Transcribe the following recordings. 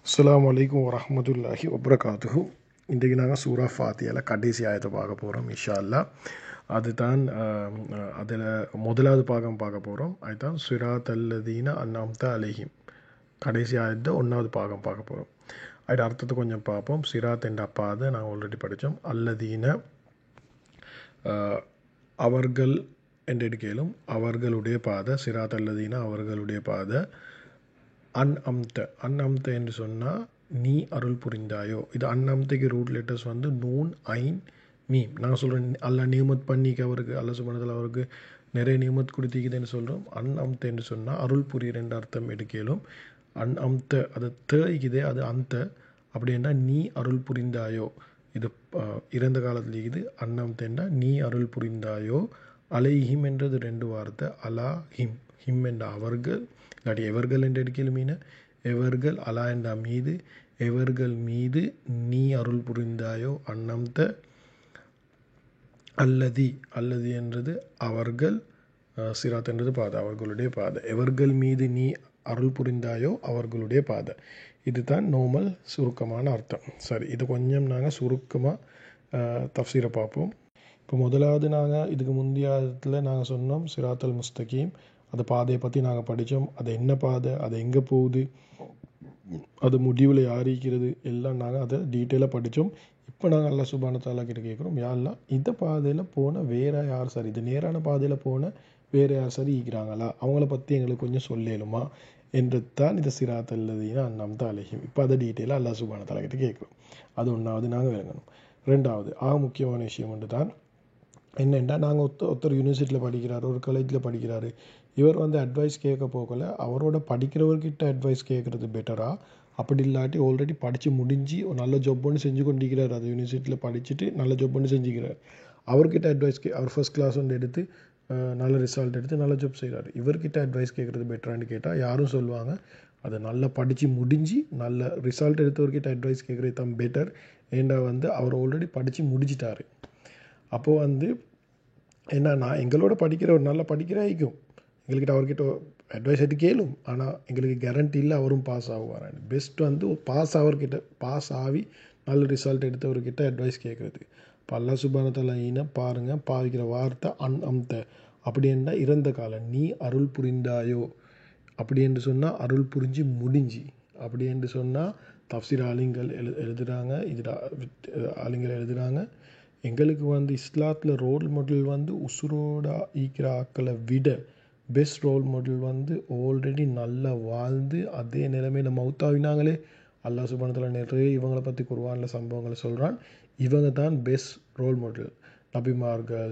அஸ்ஸலாமு அலைக்கும் வரஹ்மத்துல்லாஹி வபரகாத்துஹு இன்றைக்கு நாங்கள் சூரா ஃபாத்தியால கடைசி ஆயத்தை பார்க்க போகிறோம் இன்ஷா அல்லா அதுதான் அதில் முதலாவது பாகம் பார்க்க போகிறோம் அதுதான் சுராத் அல்லதீன அன்னாம்தா அலிஹிம் கடைசி ஆயத்தை ஒன்றாவது பாகம் பார்க்க போகிறோம் அது அர்த்தத்தை கொஞ்சம் பார்ப்போம் சிராத் என்ற பாதை நாங்கள் ஆல்ரெடி படித்தோம் அல்லதீன அவர்கள் என்று எடுக்கையிலும் அவர்களுடைய பாதை சிராத் அல்லதீன அவர்களுடைய பாதை அன் அம்த அன் அம்த என்று சொன்னால் நீ அருள் புரிந்தாயோ இது அன் அம்தைக்கு ரூட் லெட்டர்ஸ் வந்து நூன் ஐன் மீம் நாங்கள் சொல்கிறோம் அல்ல நியமத் பண்ணிக்க அவருக்கு அல்ல சுமணத்தில் அவருக்கு நிறைய நியமத் கொடுத்திக்குதுன்னு சொல்கிறோம் அன் அம்த என்று சொன்னால் அருள் புரியுற என்ற அர்த்தம் எடுக்கலும் அன் அம்த அது தேய்க்குதே அது அந்த அப்படின்னா நீ அருள் புரிந்தாயோ இது இறந்த காலத்தில் இது அன்னம்தேண்டா நீ அருள் புரிந்தாயோ அலைஹிம் என்றது ரெண்டு வார்த்தை அலா ஹிம் ஹிம் என்ற அவர்கள் இல்லாட்டி எவர்கள் என்று எடுக்கலும் மீன எவர்கள் அலா என்ற மீது எவர்கள் மீது நீ அருள் புரிந்தாயோ அன்னம்த அல்லதி அல்லதி என்றது அவர்கள் சிராத் என்றது பாதை அவர்களுடைய பாதை எவர்கள் மீது நீ அருள் புரிந்தாயோ அவர்களுடைய பாதை இதுதான் நோமல் சுருக்கமான அர்த்தம் சரி இது கொஞ்சம் நாங்கள் சுருக்கமாக தஃசீரை பார்ப்போம் இப்போ முதலாவது நாங்கள் இதுக்கு முந்தையத்தில் நாங்கள் சொன்னோம் சிராத்தல் முஸ்தகீம் அந்த பாதையை பற்றி நாங்கள் படித்தோம் அது என்ன பாதை அது எங்கே போகுது அது முடிவில் யாரிக்கிறது எல்லாம் நாங்கள் அதை டீட்டெயிலாக படித்தோம் இப்போ நாங்கள் அல்லா சுபான தாலா கிட்ட கேட்குறோம் யாரெல்லாம் இந்த பாதையில் போன வேற யார் சரி இது நேரான பாதையில் போன வேறு யார் சரி ஈக்கிறாங்களா அவங்கள பற்றி எங்களுக்கு கொஞ்சம் சொல்லலுமா என்று தான் இந்த சிராத் அல்லதீனா அண்ணாம் தான் அலஹிம் இப்போ அதை டீட்டெயிலாக அல்லா சுபான தாலா கிட்ட கேட்குறோம் அது ஒன்றாவது நாங்கள் விளங்கணும் ரெண்டாவது ஆக முக்கியமான விஷயம் ஒன்று தான் என்னென்னா நாங்கள் ஒத்த ஒருத்தர் யூனிவர்சிட்டியில் படிக்கிறாரு ஒரு காலேஜில் படிக்கிறாரு இவர் வந்து அட்வைஸ் கேட்க போகல அவரோட படிக்கிறவர்கிட்ட அட்வைஸ் கேட்குறது பெட்டரா அப்படி இல்லாட்டி ஆல்ரெடி படித்து முடிஞ்சு ஒரு நல்ல ஜாப் ஒன்று செஞ்சு கொண்டிருக்கிறார் அது யூனிவர்சிட்டியில் படிச்சுட்டு நல்ல ஜாப் ஒன்று செஞ்சுக்கிறார் அவர்கிட்ட அட்வைஸ் கே அவர் ஃபஸ்ட் கிளாஸ் வந்து எடுத்து நல்ல ரிசல்ட் எடுத்து நல்ல ஜாப் செய்கிறாரு இவர்கிட்ட அட்வைஸ் கேட்குறது பெட்டரான்னு கேட்டால் யாரும் சொல்லுவாங்க அதை நல்லா படித்து முடிஞ்சு நல்ல ரிசல்ட் எடுத்தவர்கிட்ட அட்வைஸ் கேட்குறது தான் பெட்டர் ஏண்டா வந்து அவர் ஆல்ரெடி படித்து முடிச்சிட்டாரு அப்போது வந்து என்னன்னா எங்களோட படிக்கிற ஒரு நல்ல படிக்கிற ஆகிக்கும் எங்கள்கிட்ட அவர்கிட்ட அட்வைஸ் எடுத்து கேளும் ஆனால் எங்களுக்கு கேரண்டி இல்லை அவரும் பாஸ் ஆகுவார் பெஸ்ட் வந்து பாஸ் ஆகிறக்கிட்ட பாஸ் ஆகி நல்ல ரிசல்ட் எடுத்தவர்கிட்ட அட்வைஸ் கேட்குறது இப்போ அல்லா சுபானத்தில் ஈன பாருங்கள் பாவிக்கிற வார்த்தை அன் அம்த அப்படி என்ன இறந்த காலம் நீ அருள் புரிந்தாயோ அப்படி என்று சொன்னால் அருள் புரிஞ்சு முடிஞ்சு அப்படி என்று சொன்னால் தப்சீர் ஆலிங்கள் எழு எழுதுகிறாங்க இதில் ஆலிங்கள் எழுதுகிறாங்க எங்களுக்கு வந்து இஸ்லாத்தில் ரோல் மாடல் வந்து உசுரோட ஈக்கிற ஆக்களை விட பெஸ்ட் ரோல் மாடல் வந்து ஆல்ரெடி நல்லா வாழ்ந்து அதே நிலைமையில் மவுத்தாவினாங்களே அல்லா சுபானத்தில் நிறைய இவங்களை பற்றி குருவானில் சம்பவங்களை சொல்கிறான் இவங்க தான் பெஸ்ட் ரோல் மாடல் நபிமார்கள்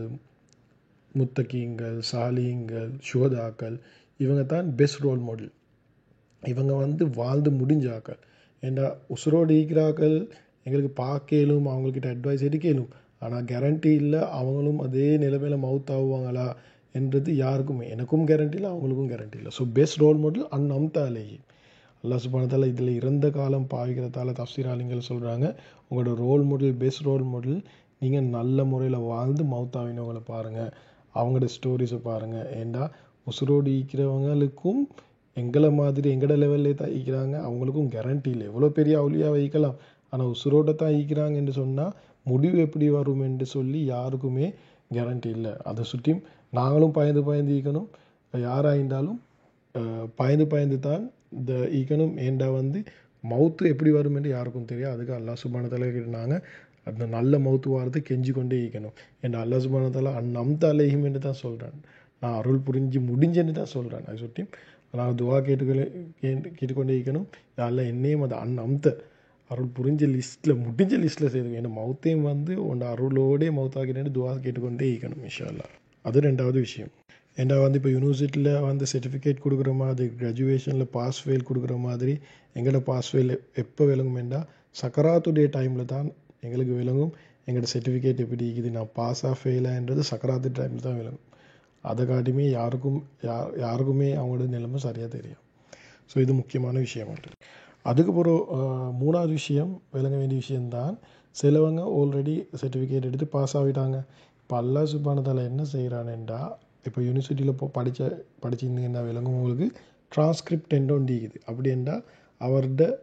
முத்தகீங்கள் சாலிங்கள் சுகதாக்கள் இவங்க தான் பெஸ்ட் ரோல் மாடல் இவங்க வந்து வாழ்ந்து முடிஞ்சாக்கள் ஏன்னா உசுரோடு ஈக்கிறாக்கள் எங்களுக்கு பார்க்கலும் அவங்கக்கிட்ட அட்வைஸ் எடுக்கலும் ஆனால் கேரண்டி இல்லை அவங்களும் அதே நிலைமையில் மவுத் ஆகுவாங்களா என்றது யாருக்குமே எனக்கும் கேரண்டி இல்லை அவங்களுக்கும் கேரண்டி இல்லை ஸோ பெஸ்ட் ரோல் மாடல் அன் அம்தாலேயே அல்லா சுபானத்தால் இதில் இறந்த காலம் பாவிக்கிறதால தப்சீர் ஆலிங்கள் சொல்கிறாங்க உங்களோட role model best role model நீங்கள் நல்ல முறையில் வாழ்ந்து மவுத் ஆகினவங்களை பாருங்கள் அவங்களோட ஸ்டோரிஸை பாருங்கள் ஏண்டா உசுரோடு ஈக்கிறவங்களுக்கும் எங்களை மாதிரி எங்களோட லெவலில் தான் ஈக்கிறாங்க அவங்களுக்கும் கேரண்டி இல்லை எவ்வளோ பெரிய அவளியாக வைக்கலாம் ஆனால் உசுரோட தான் ஈக்கிறாங்க என்று சொன்னால் முடிவு எப்படி வரும் என்று சொல்லி யாருக்குமே கேரண்டி இல்லை அதை சுற்றி நாங்களும் பயந்து பயந்து ஈக்கணும் யாராக இருந்தாலும் பயந்து பயந்து தான் இந்த ஈக்கணும் ஏண்டா வந்து மவுத்து எப்படி வரும் என்று யாருக்கும் தெரியும் அதுக்கு அல்லா சுபான தலைக்கிட்டாங்க அந்த நல்ல மவுத்து வாரத்தை கெஞ்சி கொண்டே ஈக்கணும் ஏன்னா அல்லா சுபான தலை அந்நம்த அலையும் என்று தான் சொல்கிறேன் நான் அருள் புரிஞ்சு முடிஞ்சேன்னு தான் சொல்கிறேன் அதை சுற்றி நான் துவா கேட்டுக்கொள்ளே கேட்டு கேட்டுக்கொண்டே ஈக்கணும் அல்ல என்னையும் அது அந்நம்த அருள் புரிஞ்ச லிஸ்ட்டில் முடிஞ்ச லிஸ்ட்டில் செய்து ஏன்னா மவுத்தையும் வந்து உன் அருளோடே மவுத்தாகிறேன்னு துவா கேட்டுக்கொண்டே ஈக்கணும் இன்ஷால்லா அது ரெண்டாவது விஷயம் ஏன்னா வந்து இப்போ யூனிவர்சிட்டியில் வந்து சர்டிஃபிகேட் கொடுக்குற மாதிரி கிராஜுவேஷனில் பாஸ் ஃபெயில் கொடுக்குற மாதிரி எங்களோட பாஸ் ஃபெயில் எப்போ விளங்குமெண்டா சக்கராத்துடைய டைமில் தான் எங்களுக்கு விளங்கும் எங்களோட சர்டிஃபிகேட் எப்படி இருக்குது நான் பாஸாக ஃபெயிலான்றது சக்கராத்து டைமில் தான் விளங்கும் அதை காட்டியுமே யாருக்கும் யார் யாருக்குமே அவங்களோட நிலைமை சரியாக தெரியும் ஸோ இது முக்கியமான விஷயம் உண்டு அதுக்கப்புறம் மூணாவது விஷயம் விளங்க வேண்டிய விஷயந்தான் சிலவங்க ஆல்ரெடி சர்டிஃபிகேட் எடுத்து பாஸ் ஆகிட்டாங்க இப்போ அல்லா சுபானதால் என்ன செய்கிறானேண்டா இப்போ யூனிவர்சிட்டியில் போ படித்த படிச்சிருந்தீங்கன்னா விளங்கும் உங்களுக்கு டிரான்ஸ்கிரிப்ட் ஒன்று இருக்குது அப்படின்டா அவர்கிட்ட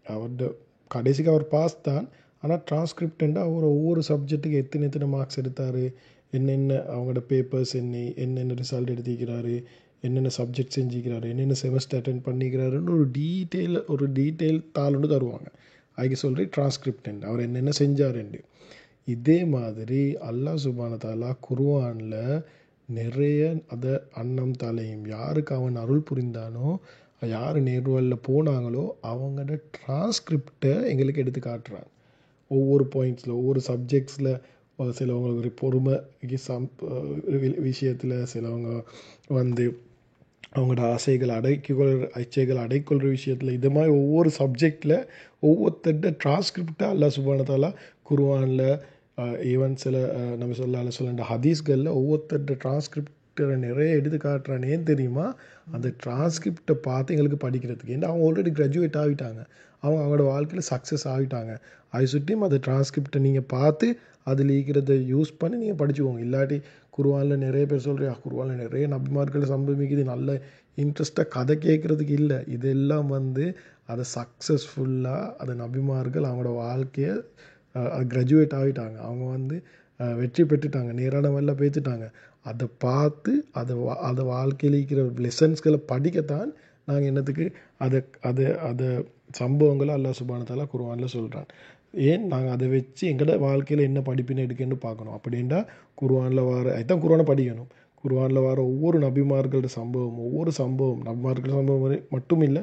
அவர்ட கடைசிக்கு அவர் பாஸ் தான் ஆனால் டிரான்ஸ்கிரிப்டண்டா அவர் ஒவ்வொரு சப்ஜெக்ட்டுக்கு எத்தனை எத்தனை மார்க்ஸ் எடுத்தார் என்னென்ன அவங்களோட பேப்பர்ஸ் என்ன என்னென்ன ரிசல்ட் எடுத்திக்கிறாரு என்னென்ன சப்ஜெக்ட் செஞ்சுக்கிறாரு என்னென்ன செமஸ்டர் அட்டன் பண்ணிக்கிறாருன்னு ஒரு டீட்டெயில் ஒரு டீட்டெயில் தாள் ஒன்று தருவாங்க அதுக்கு சொல்கிறேன் டிரான்ஸ்கிரிப்டன்ட் அவர் என்னென்ன செஞ்சாருண்டு இதே மாதிரி அல்லாஹ் சுபான தாலா குருவானில் நிறைய அதை அன்னம் தலையும் யாருக்கு அவன் அருள் புரிந்தானோ யார் நேர்வழியில் போனாங்களோ அவங்களோட டிரான்ஸ்கிரிப்டை எங்களுக்கு எடுத்து காட்டுறாங்க ஒவ்வொரு பாயிண்ட்ஸில் ஒவ்வொரு சப்ஜெக்ட்ஸில் சிலவங்களுக்கு ஒரு பொறுமை சம் விஷயத்தில் சிலவங்க வந்து அவங்களோட ஆசைகள் அடைக்கொள் இச்சைகள் அடைக்கொள்கிற விஷயத்தில் இது மாதிரி ஒவ்வொரு சப்ஜெக்டில் ஒவ்வொருத்தட்ட டிரான்ஸ்கிரிப்டாக அல்லா சுபானத்தாலா குருவானில் ஈவன் சில நம்ம சொல்ல சொல்ல ஹதீஸ்களில் ஒவ்வொருத்தட்ட டிரான்ஸ்கிரிப்டை நிறைய எடுத்து காட்டுறான் ஏன் தெரியுமா அந்த டிரான்ஸ்கிரிப்டை பார்த்து எங்களுக்கு படிக்கிறதுக்கு ஏன்னா அவங்க ஆல்ரெடி கிராஜுவேட் ஆகிட்டாங்க அவங்க அவங்களோட வாழ்க்கையில் சக்ஸஸ் ஆகிட்டாங்க அது சுற்றியும் அந்த டிரான்ஸ்கிரிப்டை நீங்கள் பார்த்து அதில் இருக்கிறத யூஸ் பண்ணி நீங்கள் படிச்சுக்கோங்க இல்லாட்டி குருவானில் நிறைய பேர் சொல்கிறியா குருவானில் நிறைய நபிமார்கள் சம்பவிக்குது நல்ல இன்ட்ரெஸ்ட்டாக கதை கேட்குறதுக்கு இல்லை இதெல்லாம் வந்து அதை சக்ஸஸ்ஃபுல்லாக அதை நபிமார்கள் அவங்களோட வாழ்க்கையை கிராஜுவேட் ஆகிட்டாங்க அவங்க வந்து வெற்றி பெற்றுட்டாங்க நேரான வழியில் பேத்துட்டாங்க அதை பார்த்து அதை அதை வாழ்க்கையில் இருக்கிற லெசன்ஸ்களை படிக்கத்தான் நாங்கள் என்னத்துக்கு அதை அதை அதை சம்பவங்களை அல்லா சுபானத்தால குருவானில் சொல்கிறான் ஏன் நாங்கள் அதை வச்சு எங்களோட வாழ்க்கையில் என்ன படிப்பினை எடுக்கன்னு பார்க்கணும் அப்படின்டா குருவானில் வர அதுதான் குருவானை படிக்கணும் குருவானில் வர ஒவ்வொரு நபிமார்களோட சம்பவம் ஒவ்வொரு சம்பவம் நபிமார்கள் சம்பவம் மட்டும் இல்லை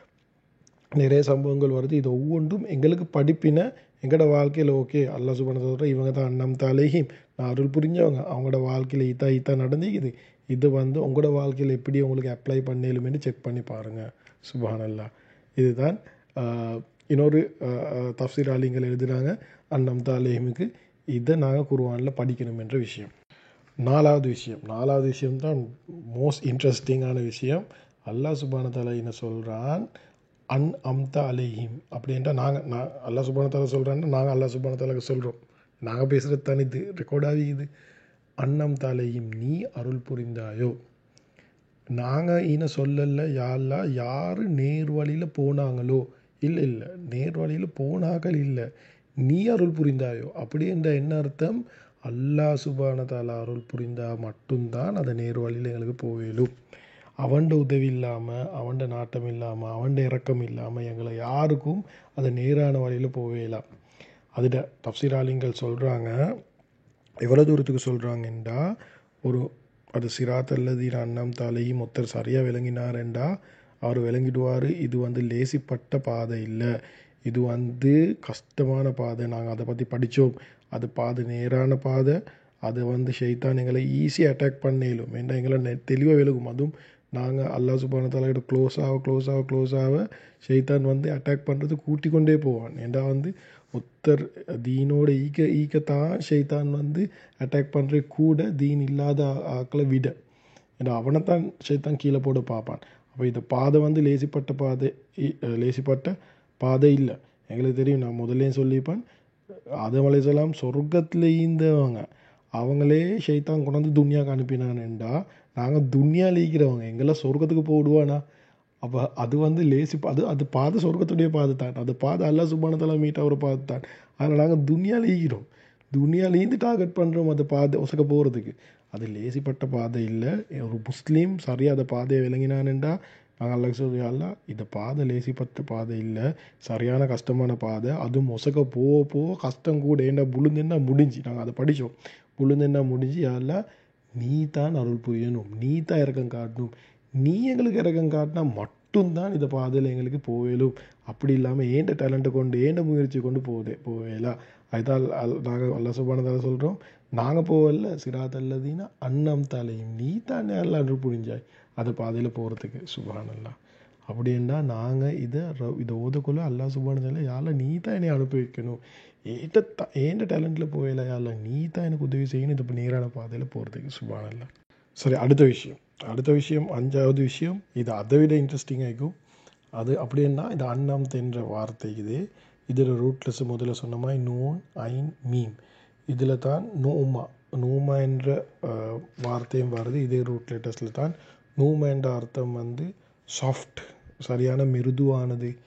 நிறைய சம்பவங்கள் வருது இது ஒவ்வொன்றும் எங்களுக்கு படிப்பின எங்களோட வாழ்க்கையில் ஓகே அல்லா சுபான சொல்கிற இவங்க தான் அண்ணம் தாலேஹிம் நான் அருள் புரிஞ்சவங்க அவங்களோட வாழ்க்கையில் ஈத்தா ஈத்தா நடந்துக்குது இது வந்து உங்களோட வாழ்க்கையில் எப்படி உங்களுக்கு அப்ளை பண்ணலுமேனு செக் பண்ணி பாருங்கள் சுபானல்லா இதுதான் இன்னொரு தப்சீர் ஆலிங்கள் எழுதுகிறாங்க அண்ணம் தாலேஹிமுக்கு இதை நாங்கள் குருவானில் படிக்கணும் என்ற விஷயம் நாலாவது விஷயம் நாலாவது விஷயம் தான் மோஸ்ட் இன்ட்ரெஸ்டிங்கான விஷயம் அல்லா சுபான தலை என்ன சொல்கிறான் அன் அம்தா அலைஹிம் அப்படின்ட்டா நாங்கள் நான் அல்லா சுபான தலை சொல்கிறான்னா நாங்கள் அல்லா சுபான தலைக்கு சொல்கிறோம் நாங்கள் பேசுகிறது தனித்து ரெக்கார்ட் ஆகிக்குது அன்னம் தலையும் நீ அருள் புரிந்தாயோ நாங்கள் இன சொல்லல யாரெல்லாம் யார் நேர் வழியில் போனாங்களோ இல்லை இல்லை நேர் வழியில் போனார்கள் இல்லை நீ அருள் புரிந்தாயோ அப்படி என்ற என்ன அர்த்தம் அல்லா சுபான தாலா அருள் புரிந்தா மட்டும்தான் அந்த நேர் வழியில் எங்களுக்கு போவேலும் அவன்ட உதவி இல்லாமல் அவன்ட நாட்டம் இல்லாமல் அவன்ட இறக்கம் இல்லாமல் எங்களை யாருக்கும் அது நேரான வழியில் போவேலாம் அதில் தப்சீராலிங்கள் சொல்கிறாங்க எவ்வளோ தூரத்துக்கு சொல்கிறாங்கண்டா ஒரு அது சிராத் அல்லதீன் அன்னம் தாலையும் ஒருத்தர் சரியாக விளங்கினாரெண்டா அவர் விளங்கிடுவார் இது வந்து லேசிப்பட்ட பாதை இல்லை இது வந்து கஷ்டமான பாதை நாங்கள் அதை பற்றி படித்தோம் அது பாதை நேரான பாதை அது வந்து ஷெய்தான் எங்களை ஈஸியாக அட்டாக் பண்ணிடும் ஏன்னா எங்களை நெ தெளிவாக விலகும் அதுவும் நாங்கள் அல்லா சுபான தலையோட க்ளோஸ் ஆக க்ளோஸ் ஆக க்ளோஸ் ஆக ஷெய்தான் வந்து அட்டாக் பண்ணுறது கூட்டி கொண்டே போவான் ஏண்டா வந்து ஒத்தர் தீனோட ஈக்க ஈக்கத்தான் ஷெய்தான் வந்து அட்டாக் பண்ணுற கூட தீன் இல்லாத ஆக்களை விட ஏன்னா அவனை தான் ஷெய்தான் கீழே போட பார்ப்பான் அப்போ இந்த பாதை வந்து லேசிப்பட்ட பாதை லேசிப்பட்ட பாதை இல்லை எங்களுக்கு தெரியும் நான் முதல்லையும் சொல்லிப்பேன் ஆதம் அலைசலாம் சொர்க்கத்தில் ஈந்தவங்க அவங்களே ஷைத்தான் கொண்டு வந்து துன்யாவுக்கு அனுப்பினான்டா நாங்கள் துன்யாவில் ஈக்கிறவங்க எங்கெல்லாம் சொர்க்கத்துக்கு போடுவானா அப்போ அது வந்து லேசி அது அது பாதை சொர்க்கத்துடைய பாதை தான் அது பாதை அல்லா சுபானத்தெல்லாம் மீட் ஆகிற பாதை தான் அதில் நாங்கள் துன்யாவில் ஈக்கிறோம் துன்யாலேருந்து டார்கெட் பண்ணுறோம் அந்த பாதை ஒசக்க போகிறதுக்கு அது லேசிப்பட்ட பாதை இல்லை ஒரு முஸ்லீம் சரியாக அந்த பாதையை விளங்கினான்டா நாங்கள் அல்ல சொல்லியால இந்த பாதை லேசிப்பட்ட பாதை இல்லை சரியான கஷ்டமான பாதை அதுவும் ஒசக்க போக போக கஷ்டம் கூட ஏண்டா புழுந்துன்னா முடிஞ்சு நாங்கள் அதை படித்தோம் புழுந்துன்னா முடிஞ்சு யாரில் நீ தான் அருள் புரியணும் நீ தான் இறக்கம் காட்டணும் நீ எங்களுக்கு இறக்கம் காட்டினா மட்டும்தான் இந்த பாதையில் எங்களுக்கு போவேலும் அப்படி இல்லாமல் ஏண்ட டேலண்ட்டை கொண்டு ஏண்ட முயற்சி கொண்டு போதே போவேலா அதுதான் நாங்கள் அல்ல சுபானதால சொல்கிறோம் நாங்கள் போகல சிராத் அல்லதீனா அன்னம் தலையும் நீ தானே எல்லாம் அருள் புரிஞ்சாய் அந்த பாதையில் போகிறதுக்கு சுபானல்லா அப்படின்னா நாங்கள் இதை இதை ஓதக்குள்ள அல்லா சுபானதில் யாரில் நீ தான் என்னை அனுப்பி வைக்கணும் ஏட்ட த ஏண்ட டேலண்ட்டில் போயில யாரில் நீ தான் எனக்கு உதவி செய்யணும் இது இப்போ நேரான பாதையில் போகிறதுக்கு சுபானல்லா சரி அடுத்த விஷயம் அடுத்த விஷயம் அஞ்சாவது விஷயம் இது அதை விட இன்ட்ரெஸ்டிங்காக இருக்கும் அது அப்படின்னா இந்த அன்னம் என்ற வார்த்தை இது இதில் ரூட்லெஸ் முதல்ல சொன்ன மாதிரி நோன் ஐன் மீம் இதில் தான் நோமா நூமா என்ற வார்த்தையும் வருது இதே ரூட் லெட்டர்ஸில் தான் நூமா என்ற அர்த்தம் வந்து சாஃப்ட் சரியான மிருதுவானது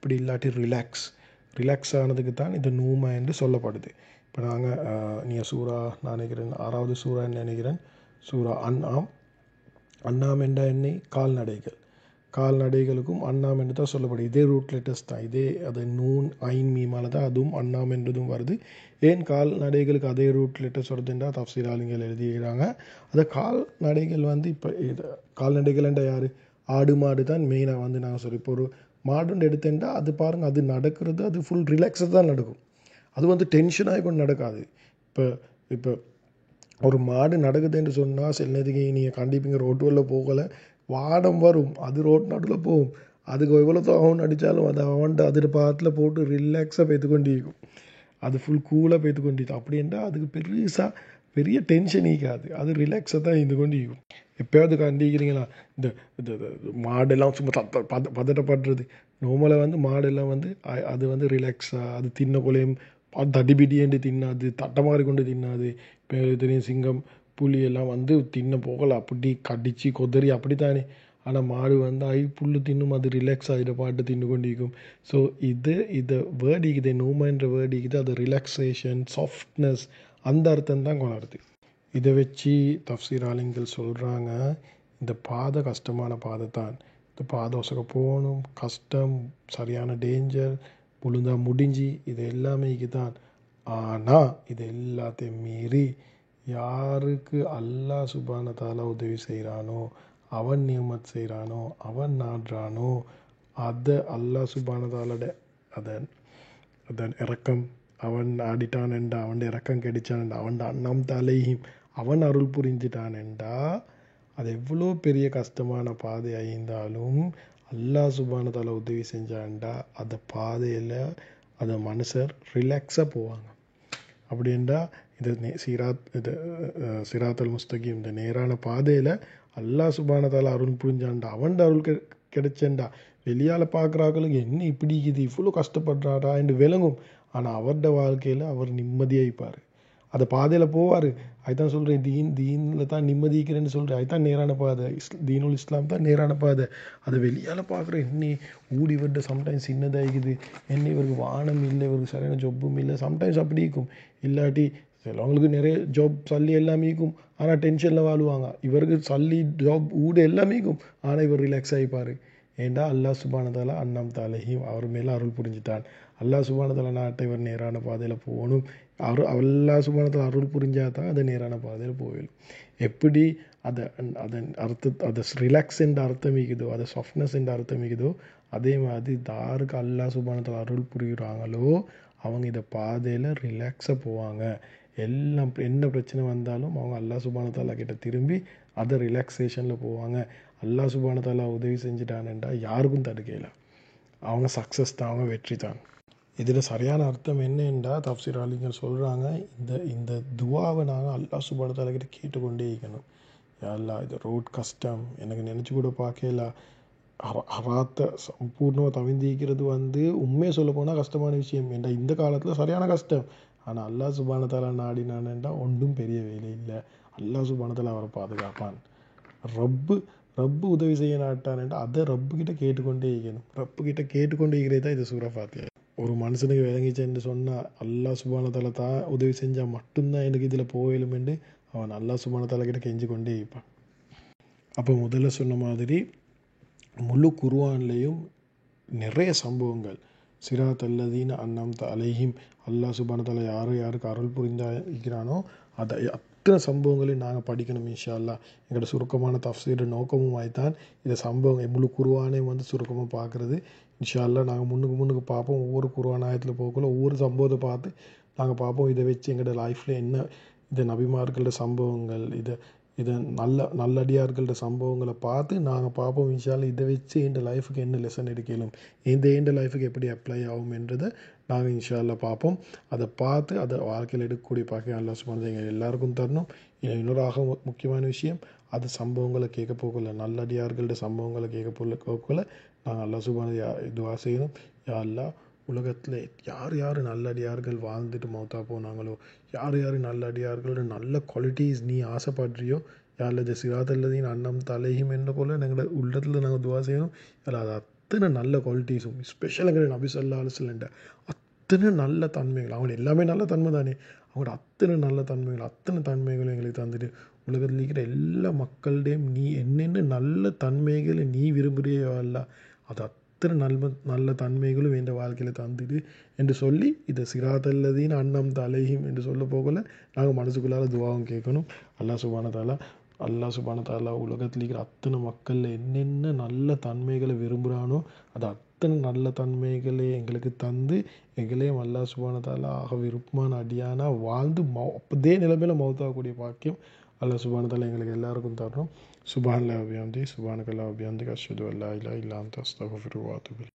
அப்படி இல்லாட்டி ரிலாக்ஸ் ரிலாக்ஸ் ஆனதுக்கு தான் இந்த நூமா என்று சொல்லப்படுது இப்போ நாங்கள் நீங்கள் சூறா நான் நினைக்கிறேன் ஆறாவது சூறான்னு நினைக்கிறேன் சூறா அண்ணாம் அண்ணாம் என்ற எண்ணெய் கால்நடைகள் கால்நடைகளுக்கும் அண்ணாம் என்று தான் சொல்லப்படுது இதே ரூட் லெட்டர்ஸ் தான் இதே அது நூன் ஐன் மீமால தான் அதுவும் அண்ணாம் என்றதும் வருது ஏன் கால்நடைகளுக்கு அதே ரூட் லெட்டர்ஸ் வருதுன்றா தப்சீராளிகள் எழுதிக்கிறாங்க அந்த கால்நடைகள் வந்து இப்போ இது கால்நடைகள் என்ற யார் ஆடு மாடு தான் மெயினாக வந்து நாங்கள் சொல்லி இப்போ ஒரு மாடுன்னு எடுத்தேன்டா அது பாருங்கள் அது நடக்கிறது அது ஃபுல் ரிலாக்ஸாக தான் நடக்கும் அது வந்து டென்ஷனாகி கொண்டு நடக்காது இப்போ இப்போ ஒரு மாடு நடக்குதுன்னு சொன்னால் சில நேரத்துக்கு நீங்கள் கண்டிப்பாங்க ரோட்டு வழியில் போகலை வாடம் வரும் அது ரோட் நடுவில் போகும் அதுக்கு எவ்வளோ அவன் அடித்தாலும் அது அவன்கிட்ட அதில் பாத்தில் போட்டு ரிலாக்ஸாக பேத்து கொண்டு இருக்கும் அது ஃபுல் கூலாக பேத்து கொண்டு அப்படின்றா அதுக்கு பெருசாக பெரிய டென்ஷன் ஈக்காது அது ரிலாக்ஸாக தான் இருந்து கொண்டு இருக்கும் எப்போயாவது கண்டிக்கிறீங்களா இந்த இந்த இந்த மாடெல்லாம் சும்மா தத்த பத பதட்டப்படுறது நோமலை வந்து மாடெல்லாம் வந்து அ- அது வந்து ரிலாக்ஸாக அது தின்ன கொலையும் தடிபிடியேண்டு தின்னாது தட்டை மாதிரி கொண்டு தின்னாது இப்போ தெரியும் சிங்கம் புலி எல்லாம் வந்து தின்ன போகல அப்படி கடிச்சு கொதறி அப்படித்தானே ஆனால் மாடு வந்து ஐ புல்லு தின்னும் அது ரிலாக்ஸ் ஆகிட பாட்டு தின்னு கொண்டிருக்கும் ஸோ இது இதை வேர்ட் இருக்குது நோமன்ற வேர்ட் இருக்குது அது ரிலாக்ஸேஷன் சாஃப்ட்னஸ் அந்த அர்த்தம் தான் கொண்டாடுது இதை வச்சு தஃப்சீர் ஆலிங்கள் சொல்கிறாங்க இந்த பாதை கஷ்டமான பாதை தான் இந்த பாதை ஒசக போகணும் கஷ்டம் சரியான டேஞ்சர் விழுந்தா முடிஞ்சு இது எல்லாமே தான் ஆனால் இது எல்லாத்தையும் மீறி யாருக்கு அல்லாஹ் சுபான தாலா உதவி செய்கிறானோ அவன் நியமத் செய்கிறானோ அவன் நாடுறானோ அதை அல்லாஹ் சுபான தாலோட அதன் அதன் இறக்கம் அவன் ஆடிட்டான் என்றா அவன் இறக்கம் கிடைச்சான் என்றா அவன் அண்ணம் தலையும் அவன் அருள் புரிஞ்சிட்டான் என்றா அது எவ்வளோ பெரிய கஷ்டமான பாதை இருந்தாலும் அல்லாஹ் சுபான தாலா உதவி செஞ்சான்டா அந்த பாதையில் அந்த மனுஷர் ரிலாக்ஸாக போவாங்க அப்படின்றா இது நே- சிராத் இது அஹ், சிராத்தல் முஸ்தகீம் இந்த நேரான பாதையில் அல்லாஹ் சுபானதால அருள் புரிஞ்சான்டா அவன் அருள் கெ கிடைச்சேன்டா வெளியால் பார்க்குறாங்களுக்கு என்ன இப்படி இது இவ்வளோ கஷ்டப்படுறாரா என்று விளங்கும் ஆனால் அவரோட வாழ்க்கையில் அவர் நிம்மதியாக இருப்பார் அந்த பாதையில் போவார் அதுதான் சொல்கிறேன் தீன் தீனில் தான் நிம்மதிக்கிறேன்னு சொல்கிறேன் அதுதான் நேரான பாதை இஸ் தீனுல் இஸ்லாம் தான் நேரான பாதை அதை வெளியால் பார்க்குற என்ன ஊடி விட்டு சம்டைம்ஸ் சின்னதாகிக்குது என்ன இவருக்கு வானம் இல்லை இவருக்கு சரியான ஜொப்பும் இல்லை சம்டைம்ஸ் அப்படி இருக்கும் இல்லாட்டி சிலவங்களுக்கு நிறைய ஜாப் சல்லி எல்லாமே இருக்கும் ஆனால் டென்ஷனில் வாழுவாங்க இவருக்கு சல்லி ஜாப் ஊடு எல்லாமே இருக்கும் ஆனால் இவர் ரிலாக்ஸ் ஆகிப்பார் ஏண்டா அல்லாஹ் சுபானதால அண்ணம் தாலையும் அவர் மேலே அருள் புரிஞ்சுட்டான் அல்லாஹ் சுபானதால நாட்டை இவர் நேரான பாதையில் போகணும் அவர் அல்லாஹ் சுபானதால அருள் புரிஞ்சா தான் அது நேரான பாதையில் போயிடும் எப்படி அதை அதன் அர்த்த அதை ரிலாக்ஸ் என்ற அர்த்தம் இருக்குதோ அதை சாஃப்ட்னஸ் என்ற அர்த்தம் இருக்குதோ அதே மாதிரி தாருக்கு அல்லாஹ் சுபானதால அருள் புரிகிறாங்களோ அவங்க இதை பாதையில் ரிலாக்ஸாக போவாங்க எல்லாம் என்ன பிரச்சனை வந்தாலும் அவங்க அல்லாஹ் சுபானத்தாலா கிட்ட திரும்பி அதை ரிலாக்ஸேஷனில் போவாங்க அல்லாஹ் சுபானத்தாலா உதவி செஞ்சுட்டானேண்டா யாருக்கும் தடுக்கல அவங்க சக்ஸஸ் தான் அவங்க வெற்றி தான் இதில் சரியான அர்த்தம் என்னென்றா தப்சீர் அலிங்கர் சொல்கிறாங்க இந்த இந்த துவாவை நாங்கள் அல்லாஹ் சுபானத்தாலா கிட்ட கேட்டுக்கொண்டே இருக்கணும் யா அல்லாஹ் இது ரோட் கஷ்டம் எனக்கு நினச்சி கூட பார்க்கல ஹரா- ஹராத்தை சம்பூர்ணமாக தவிந்திக்கிறது வந்து உண்மையை சொல்ல போனால் கஷ்டமான விஷயம் ஏன்டா இந்த காலத்தில் சரியான கஷ்டம் ஆனால் அல்லாஹ் சுபானத்தாலா நாடினானேண்டா ஒன்றும் பெரிய வேலை இல்லை அல்லாஹ் சுபானத்தாலா அவரை பாதுகாப்பான் ரப்பு ரப்பு உதவி செய்ய நாட்டானேண்டா அதை ரப்பு கிட்ட கேட்டுக்கொண்டே இருக்கணும் ரப்பு கிட்ட கேட்டுக்கொண்டே இருக்கிறது தான் இது சூரா ஃபாத்தியா ஒரு மனுஷனுக்கு விளங்கிச்சேன்னு சொன்னால் அல்லாஹ் சுபானத்தால தான் உதவி செஞ்சால் மட்டும்தான் எனக்கு இதில் போயிலுமெண்டு அவன் அல்லாஹ் சுபானத்தால கிட்ட கெஞ்சி கொண்டே இருப்பான் அப்போ முதல்ல சொன்ன மாதிரி முழு குர்ஆன்லேயும் நிறைய சம்பவங்கள் சிராத் அல்லதீன அன்னம் அலைஹிம் அல்லாஹ் சுபானத்தால யார் யாருக்கு அருள் புரிந்தா இருக்கிறானோ அதை அத்தனை சம்பவங்களையும் நாங்கள் படிக்கணும் இன்ஷா அல்லாஹ் எங்களோட சுருக்கமான தஃசீர் நோக்கமும் ஆய்த்தான் இந்த சம்பவம் முழு குருவானையும் வந்து சுருக்கமாக பார்க்குறது இன்ஷா அல்லாஹ் நாங்கள் முன்னுக்கு முன்னுக்கு பார்ப்போம் ஒவ்வொரு குருவான் ஆயத்தில் போகக்குள்ள ஒவ்வொரு சம்பவத்தை பார்த்து நாங்கள் பார்ப்போம் இதை வச்சு எங்களோட லைஃப்பில் என்ன இது நபிமார்களோட சம்பவங்கள் இதை இதை நல்ல நல்லடியார்களோட சம்பவங்களை பார்த்து நாங்கள் பார்ப்போம் இன்ஷால்ல இதை வச்சு எந்த லைஃபுக்கு என்ன லெசன் எடுக்கலும் இந்த எந்த லைஃபுக்கு எப்படி அப்ளை ஆகும் என்றதை நாங்கள் இன்ஷால்ல பார்ப்போம் அதை பார்த்து அதை வாழ்க்கையில் எடுக்கக்கூடிய பாக்கியம் அல்லா சுமந்து எங்கள் எல்லாருக்கும் தரணும் இன்னும் இன்னொரு ஆக மு- முக்கியமான விஷயம் அது சம்பவங்களை கேட்க போகல நல்லடியார்களோட சம்பவங்களை கேட்க போகல போகல நாங்கள் அல்லா சுபான இதுவாக செய்யணும் யா அல்லா உலகத்தில் யார் யார் நல்லடியார்கள் வாழ்ந்துட்டு மௌத்தா போனாங்களோ யார் யார் நல்லடியார்களோட நல்ல குவாலிட்டிஸ் நீ ஆசைப்படுறியோ யாரில் இது சிராதல்லதின் அன்னம் தலையும் என்ன போல எங்களோட உள்ளத்தில் நாங்கள் துவா செய்யணும் அதில் அது அத்தனை நல்ல குவாலிட்டிஸும் ஸ்பெஷலுங்கிற நபி சொல்லா அலுவலண்ட அத்தனை நல்ல தன்மைகள் அவங்க எல்லாமே நல்ல தன்மை தானே அவங்களோட அத்தனை நல்ல தன்மைகள் அத்தனை தன்மைகளும் எங்களுக்கு தந்துட்டு உலகத்தில் இருக்கிற எல்லா மக்கள்டையும் நீ என்னென்ன நல்ல தன்மைகளை நீ விரும்புகிறியோ அல்ல அது அத்தனை நல்ல நல்ல தன்மைகளும் என் வாழ்க்கையில் தந்துடு என்று சொல்லி இதை சிராதல்லதீன் அன்னம் தலையும் என்று சொல்ல போகல நாங்கள் மனசுக்குள்ளார துவாவும் கேட்கணும் அல்லா சுபானதாலா அல்லா சுபானதாலா உலகத்தில் இருக்கிற அத்தனை மக்களில் என்னென்ன நல்ல தன்மைகளை விரும்புகிறானோ அது அத்தனை நல்ல தன்மைகளை எங்களுக்கு தந்து எங்களையும் அல்லா சுபானதாலா ஆக விருப்பமான அடியானா வாழ்ந்து மௌ அப்பதே நிலைமையில் மௌத்தாகக்கூடிய பாக்கியம் அல்லா சுபானதாலா எங்களுக்கு எல்லாருக்கும் தரணும் சுபான்ல அபியாந்தி சுபானகல்லா அபியாந்தி அஷ்ஹது அல்லா இல்லா இல்லா அந்த அஸ்தகுஃபிரு வாத்துபில்